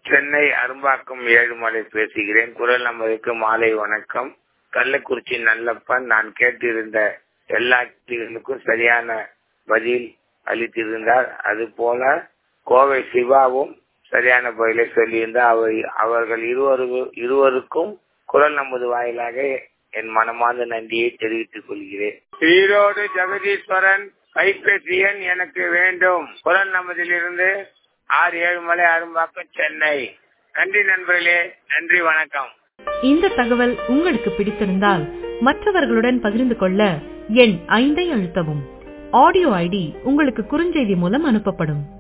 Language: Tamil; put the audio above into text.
சென்னை அரும்பாக்கம் ஏழுமலை பேசுகிறேன் குரல் நமதுக்கு மாலை வணக்கம் கள்ளக்குறிச்சி நல்லப்பன் நான் கேட்டிருந்த எல்லா கேள்விகளுக்கும் சரியான பதில் அளித்திருந்தார் அது போல கோவை சிவாவும் சரியான பதிலை சொல்லியிருந்தார் அவர் அவர்கள் இருவரு இருவருக்கும் குரல் நமது வாயிலாக என் மனமார்ந்த நன்றியை தெரிவித்துக் கொள்கிறேன் ஈரோடு ஜெகதீஸ்வரன் கைபேசி எண் எனக்கு வேண்டும் குரல் நமதிலிருந்து ஆறு ஏழு மலை அரும்பாக்கம் சென்னை நன்றி நண்பர்களே நன்றி வணக்கம் இந்த தகவல் உங்களுக்கு பிடித்திருந்தால் மற்றவர்களுடன் பகிர்ந்து கொள்ள எண் ஐந்தை அழுத்தவும் ஆடியோ ஐடி உங்களுக்கு குறுஞ்செய்தி மூலம் அனுப்பப்படும்